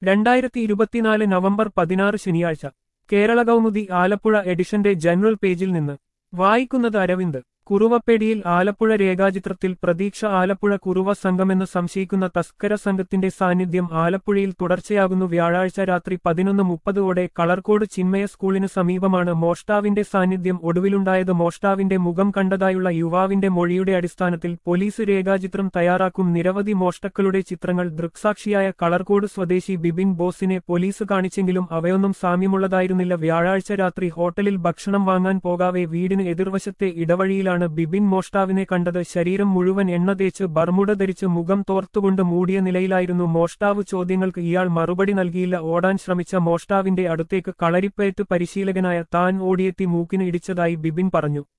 രണ്ടായിരത്തി ഇരുപത്തിനാല് നവംബർ പതിനാറ് ശനിയാഴ്ച കേരള കൗമുദി ആലപ്പുഴ എഡിഷന്റെ ജനറൽ പേജിൽ നിന്ന് വായിക്കുന്നത് അരവിന്ദ് കുറുവപ്പേടിയിൽ ആലപ്പുഴ രേഖാചിത്രത്തിൽ പ്രതീക്ഷ ആലപ്പുഴ കുറുവ സംഘമെന്ന് സംശയിക്കുന്ന തസ്കര സംഘത്തിന്റെ സാന്നിധ്യം ആലപ്പുഴയിൽ തുടർച്ചയാകുന്നു വ്യാഴാഴ്ച രാത്രി പതിനൊന്ന് മുപ്പതോടെ കളർക്കോട് ചിന്മയ സ്കൂളിന് സമീപമാണ് മോഷ്ടാവിന്റെ സാന്നിധ്യം ഒടുവിലുണ്ടായത് മോഷ്ടാവിന്റെ മുഖം കണ്ടതായുള്ള യുവാവിന്റെ മൊഴിയുടെ അടിസ്ഥാനത്തിൽ പോലീസ് രേഖാചിത്രം തയ്യാറാക്കും നിരവധി മോഷ്ടാക്കളുടെ ചിത്രങ്ങൾ ദൃക്സാക്ഷിയായ കളർക്കോട് സ്വദേശി ബിബിൻ ബോസിനെ പോലീസ് കാണിച്ചെങ്കിലും അവയൊന്നും സാമ്യമുള്ളതായിരുന്നില്ല വ്യാഴാഴ്ച രാത്രി ഹോട്ടലിൽ ഭക്ഷണം വാങ്ങാൻ പോകാവെ വീടിന് എതിർവശത്തെ ഇടവഴിയിലാണ് ബിബിൻ മോഷ്ടാവിനെ കണ്ടത് ശരീരം മുഴുവൻ എണ്ണ തേച്ച് ബർമുട ധരിച്ച് മുഖം തോർത്തുകൊണ്ട് മൂടിയ നിലയിലായിരുന്നു മോഷ്ടാവ് ചോദ്യങ്ങൾക്ക് ഇയാൾ മറുപടി നൽകിയില്ല ഓടാൻ ശ്രമിച്ച മോഷ്ടാവിന്റെ അടുത്തേക്ക് കളരിപ്പയറ്റ് പരിശീലകനായ താൻ ഓടിയെത്തി മൂക്കിന് ഇടിച്ചതായി ബിബിൻ പറഞ്ഞു